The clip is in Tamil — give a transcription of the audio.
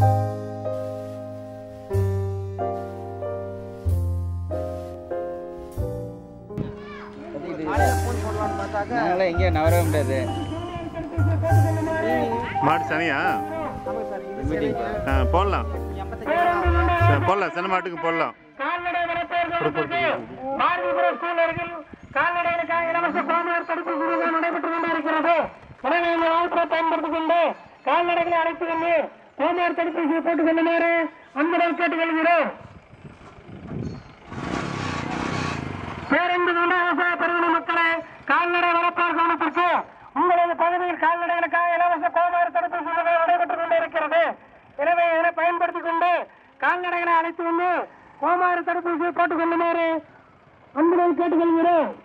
நாங்களாம் எங்கேயும் நவரவே முடியாது மாட்டு சனியா ஆ போடலாம் சரி, போடலாம் சின்ன மாட்டுக்கு போடலாம் கால்நடை வளர்ப்பவர்களுக்கு பாரதிபுரம் ஸ்கூல் அருகில் கால்நடைகளுக்காக இலவச கோமார் தடுப்பு முகாம் நடைபெற்று கொண்டிருக்கிறது எனவே இந்த வாய்ப்பை பயன்படுத்திக் கொண்டு கால்நடைகளை அழைத்து கொண்டு கோமார் தடுப்பூசியை போட்டுக் கொள்ளுமாறு அன்புடன் கேட்டுக்கொள்கிறோம் பேருந்து கொண்ட விவசாய பெருவின மக்களை கால்நடை வளர்ப்போர் கவனத்திற்கு உங்களது பகுதியில் கால்நடைகளுக்காக இலவச கோமார் தடுப்பூசி முகாம் நடைபெற்றுக் கொண்டிருக்கிறது எனவே இதனை பயன்படுத்திக் கொண்டு கால்நடைகளை அழைத்து வந்து கோமாரி தடுப்பூசியை போட்டுக் கொள்ளுமாறு அன்புடன் கேட்டுக்கொள்கிறோம்